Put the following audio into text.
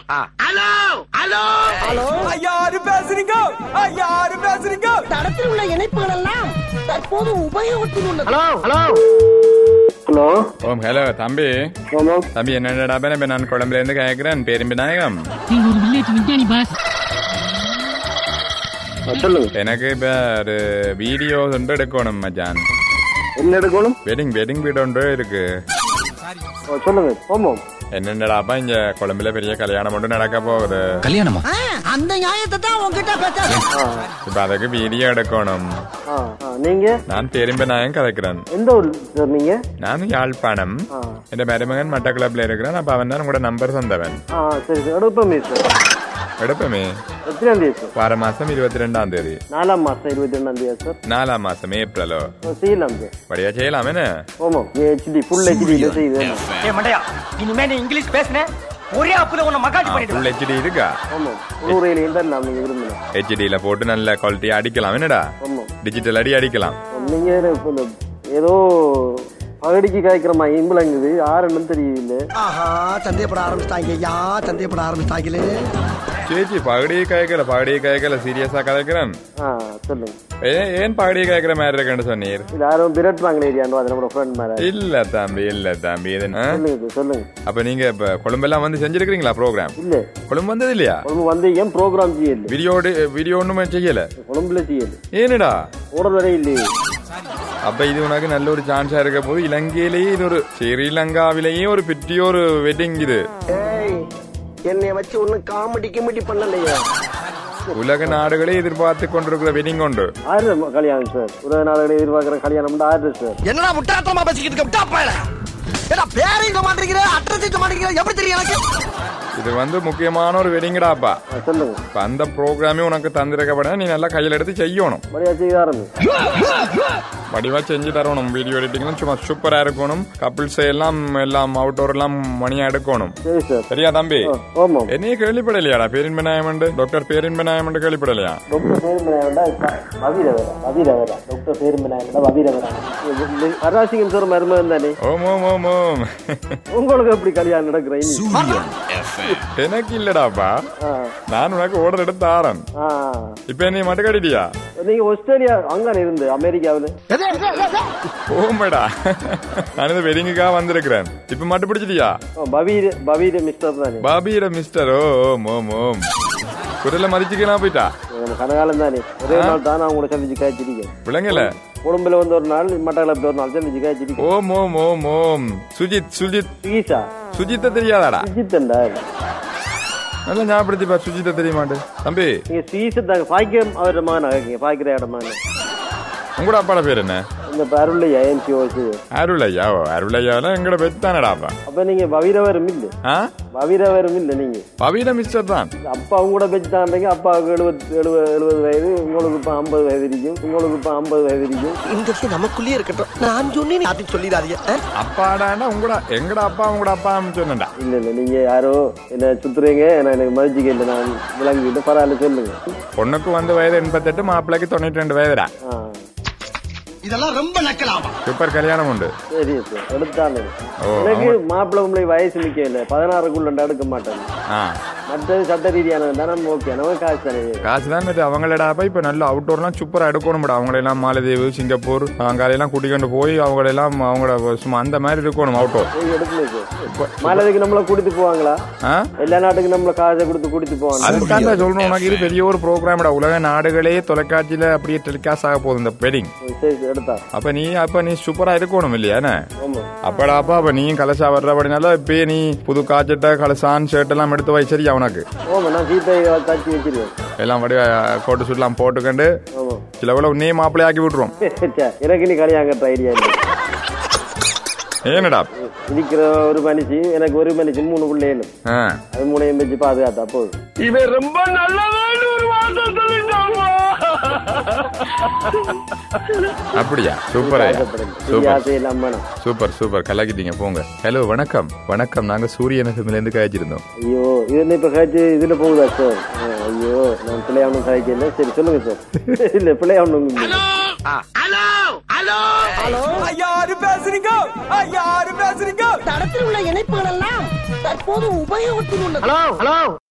Hello hello யாரு பேசுறீங்க யாரு பேசுறீங்க தடத்தில் உள்ள இணைப்புகள் எல்லாம் தற்போது உபயோகத்தில் உள்ளது ஹலோ ஹலோ ஹலோ ஓம் ஹலோ தம்பி ஆமாம் தம்பி என்னடா இப்ப நான் குழம்புல இருந்து கேட்கிறேன் பேரும் விநாயகம் நீங்க ஒரு வில்லேஜ் விஞ்ஞானி பாஸ் ஆ, சொல்லுங்க எனக்கு இப்ப ஒரு வீடியோ ஒன்று எடுக்கணும் மச்சான் என்ன எடுக்கணும் வெட்டிங் வெட்டிங் வீடு ஒன்று இருக்கு ஆ, சொல்லுங்க ஆமாம் என்னடாப்பா இங்க கொழம்புல பெரிய கல்யாணம் ஒன்று நடக்க போகுது கல்யாணமா ஆ, அந்த நியாயத்தை தான் உங்ககிட்ட பேச ஆ இப்ப அதுக்கு வீடியோ எடுக்கணும் ஆ ஆ நீங்க நான் பெரும்பு நாயம் கதைக்கிறேன் எந்த ஊர் சார் நீங்க நான் யாழ்ப்பாணம் ஆ என் மருமகன் மட்டக்களப்பில் இருக்கிறேன் அப்ப அவன் தான் உங்களோட நம்பர் தந்தவன் ஆ சரி சார் எடுப்போமே சார் எடுப்பமே எத்தனாம் தேதி சார் வார மாசம் இருபத்தி ரெண்டாம் தேதி நாலாம் மாசம் இருபத்தி ரெண்டாம் தேதி சார் நாலாம் மாசம் ஏப்ரலோ ஆ, செய்யலாம் சார் வழியா செய்யலாம் என்ன ஆமாம் ஹெச்டி ஃபுல் ஹெச்டியில் செய்யுது ஏ மண்டையா இனிமே நீ இங்கிலீஷ் பேசுன ஒரே அப்புல உன்னை மகாஜி பண்ணிடுவேன் ஃபுல் ஹெச்டி இருக்கா ஆமாம் உரையிலையும் தான் நாம் நீங்கள் விரும்பலாம் ஹெச்டியில போட்டு நல்ல குவாலிட்டியா அடிக்கலாம் என்னடா ஆமாம் டிஜிட்டல் அடி அடிக்கலாம் நீங்கள் இப்போ இந்த ஏதோ பகடிக்கு காய்க்கிற மாதிரி இம்பளங்குது ஆறுன்னு தெரியல ஆஹா சந்தேகப்பட ஆரம்பிச்சிட்டாங்க ஐயா சந்தேகப்பட ஆரம்பிச்சிட்டாங்களே சேச்சி பகடியை காய்க்கல பகடியை காய்க்கல சீரியஸா கதைக்கிறேன் ஆ சொல்லுங்க ஏன் ஏன் பகடியை காய்க்கிற மாதிரி இருக்குன்னு சொன்னீர் இது யாரும் பிரட் வாங்கின ஏரியாண்டோ அது நம்மளோட ஃப்ரெண்ட் மேலே இல்ல தம்பி இல்ல தம்பி இது ஆ? சொல்லுங்க சார், சொல்லுங்க அப்ப நீங்க இப்ப கொழும்பெல்லாம் வந்து செஞ்சிருக்கீங்களா ப்ரோக்ராம் இல்ல கொழும்பு வந்தது இல்லையா கொழும்பு வந்து ஏன் ப்ரோக்ராம் செய்யல வீடியோ வீடியோ ஒண்ணுமே செய்யல கொழும்புல செய்யல ஏனுடா ஓடுற வரை இல்லையே அப்ப இது உனக்கு நல்ல ஒரு சான்ஸா இருக்க போது இலங்கையிலேயே இது ஒரு ஸ்ரீலங்காவிலேயே ஒரு பெரிய ஒரு வெட்டிங் இது ஏய் என்னைய வச்சு ஒன்னும் காமெடி கிமெடி பண்ணலையே உலக நாடுகளே எதிர்பார்த்து கொண்டிருக்கிற வெட்டிங் ஒன்று ஆறு கல்யாணம் சார் உலக நாடுகளை எதிர்பார்க்குற கல்யாணம் ஆறு சார் என்னடா முட்டாத்தமா பேசிக்கிட்டு இருக்க முட்டா பயல ஏடா பேரையும் சொல்ல மாட்டேங்கிற அட்ரஸ் சொல்ல மாட்டேங்கிற எப்படி தெரியும் எனக்கு இது வந்து முக்கியமான ஒரு வெட்டிங்கடாப்பா ஆ, சொல்லுங்க இப்ப அந்த ப்ரோக்ராமே உனக்கு தந்திருக்கப்பட நீ நல்லா கையில் எடுத்து செய்யணும் மரியா செய்ய ஆரம்பி வடிவா செஞ்சு தரணும் வீடியோ எடிட்டிங்லாம் சும்மா சூப்பரா இருக்கணும் கப்பிள்ஸ் எல்லாம் எல்லாம் அவுட்டோர் எல்லாம் மணியா எடுக்கணும் சரி சார் சரியா தம்பி ஆ, ஆமாம் என்னையே கேள்விப்படலையாடா பேரின்ப நாயமண்டு டாக்டர் பேரின்ப நாயமண்டு கேள்விப்படலையா டாக்டர் பேருமனாயண்டா பவீர வேற பவீர வேற டாக்டர் பேருமனாயண்டா பவீர வேற அராசிங்கம் சார் மருமகன் தானே ஓம் ஓம் ஓம் ஓம் உங்களுக்கு எப்படி கல்யாணம் நடக்கிற இனி எனக்கு இல்லடாப்பா ஆ நான் உனக்கு ஓர்டர் எடுத்து ஆறேன் ஆ இப்ப நீ மட்டும் கட்டிட்டியா நீங்க ஆஸ்திரேலியா அங்கான இருந்து அமெரிக்காவில் ஓமடா நான் இந்த வெடிங்குக்காக வந்திருக்கிறேன் இப்ப மட்டும் பிடிச்சிட்டியா பவீர பவீர மிஸ்டர் தானே பாபியிட மிஸ்டர் ஓ ஓம் ஓம் ஓம் குரல மதிச்சுக்கலாம் போயிட்டா நம்ம கனகாலம் தானே ஒரே நாள் தான் நான் உங்களை சந்திச்சு காய்ச்சிருக்கேன் விளங்கல கொழும்புல வந்து ஒரு நாள் மட்டக்களப்பில் ஒரு நாள் சந்திச்சு காய்ச்சிருக்கேன் ஓம் ஓம் ஓம் ஓம் சுஜித் சுஜித் சிகிச்சா சுஜித்த தெரியாதாடா சுஜித்தண்டா நல்லா ஞாபகப்படுத்தி பார் சுஜித்த தெரிய மாட்டேன் தம்பி நீங்க சீசன் தாங்க பாக்கியம் அவரோட மகன் ஆகிங்க பாக்கிற இடம் மகன் உங்களோட அப்பாட பேர் என்ன இந்த அருள்லையா ஏன்சி ஓசி அருளையா ஓ அருளையால எங்கட பெத்தானடாப்பா அப்ப நீங்க பவீரவரும் இல்ல ஆ பவீரவரும் இல்ல நீங்க பவிட மிஸ்டர் தான் அப்பா கூட பெற்றாண்டீங்க அப்பாவுக்கு எழுபது எழுபது எழுபது வயது உங்களுக்கு இப்ப ஐம்பது வயது இருக்கும் உங்களுக்கு இப்ப ஐம்பது வயது இருக்கும் இந்த விஷயம் நமக்குள்ளேயே இருக்கட்டும் நான் சொன்னேன் யார்ட்டையும் சொல்லிடாதீங்க ஆ? அப்பாடாண்டா உங்களோட எங்கட அப்பா உங்களோட அப்பா சொன்னேன்டா இல்ல இல்ல நீங்க யாரோ என்ன சுத்துறீங்க நான் எனக்கு மதிச்சுக்க இல்லை நான் விளங்கிட்டு பரவாயில்ல சொல்லுங்க பொண்ணுக்கு வந்து வயது எண்பத்தெட்டு மாப்பிள்ளைக்கு தொண்ணூற்றி ரெண்டு வயதுடா ஆ இதெல்லாம் ரொம்ப நக்கலாமா சூப்பர் கல்யாணம் உண்டு சரி சார் எடுத்தாங்க ஓ, எனக்கு மாப்பிள்ளை உங்களை வயசு நிக்க இல்லை பதினாறுக்குள்ள எடுக்க மாட்டேன் ஆ மற்றது சட்ட ரீதியானது தானே ஓகே நமக்கு காசு தானே காசு தான் மற்ற அவங்களடாப்பா இப்ப நல்ல அவுட்டோர்லாம் சூப்பரா எடுக்கணும்டா அவங்களெல்லாம் மாலதீவு சிங்கப்பூர் அங்காலையெல்லாம் கூட்டிக்கொண்டு போய் அவங்களெல்லாம் அவங்களோட சும்மா அந்த மாதிரி இருக்கணும் அவுட்டோர் நீங்க எடுக்கணும் சார் மாலதிக்கு நம்மள கூட்டிட்டு போவாங்களா ஆ எல்லா நாட்டுக்கும் நம்மள காசை கொடுத்து கூட்டிட்டு போவாங்க அதுக்காக சொல்லணும் உனக்கு இது பெரிய ஒரு ப்ரோக்ராம்டா உலக நாடுகளே தொலைக்காட்சியில அப்படியே டெலிகாஸ்ட் ஆக போகுது இந்த வெட்டிங் சரி சார் எடுத்தா அப்ப நீ அப்ப நீ சூப்பரா இருக்கணும் இல்லையானே ஆமா அப்படாப்பா அப்ப நீயும் கலசா வர்றபடினால இப்பயே நீ புது காய்ச்சட்ட கலசான் ஷர்ட் எல்லாம் எடுத்து வை சரியா உனக்கு ஆமா நான் ஜிபே தச்சு வச்சிருவேன் எல்லாம் வடி கோட்டு சுட்லாம் போட்டுக்கண்டு ஆமா சில கூட நீ மாப்பிள்ளை ஆக்கி விட்டுருவோம் ச்சே, எனக்கு நீ கல்யாணம் கட்டுற ஐடியா இல்லை ஏனடா இருக்கிற ஒரு மனுஷி எனக்கு ஒரு மனுஷி மூணு பிள்ளைகளும் ஆ. அது மூணையும் வச்சு பாதுகாத்தா போதும் இவன் ரொம்ப நல்லவன் ஒரு வார்த்தை சொல்லிட்டாமா அப்படியா சூப்பர் ஐயா சூப்பர் ஆசை இல்லாம வேணாம் சூப்பர் சூப்பர் கலாக்கிட்டீங்க போங்க ஹலோ வணக்கம் வணக்கம் நாங்க சூரியன் FM ல இருந்து காய்ச்சிருந்தோம் ஐயோ இது என்ன இப்ப காய்ச்சி இதுல போகுதா சார் ஆ, ஐயோ நான் பிள்ளையாவணும் காய்க்கல சரி சொல்லுங்க சார் இல்ல பிள்ளையாவணும் ஹலோ ஹலோ யாரு பேசுறீங்க யாரு பேசுறீங்க தடத்தில் உள்ள இணைப்புகள் எல்லாம் தற்போது எப்போதும் உபயோகத்தில் உள்ளது ஹலோ ஹலோ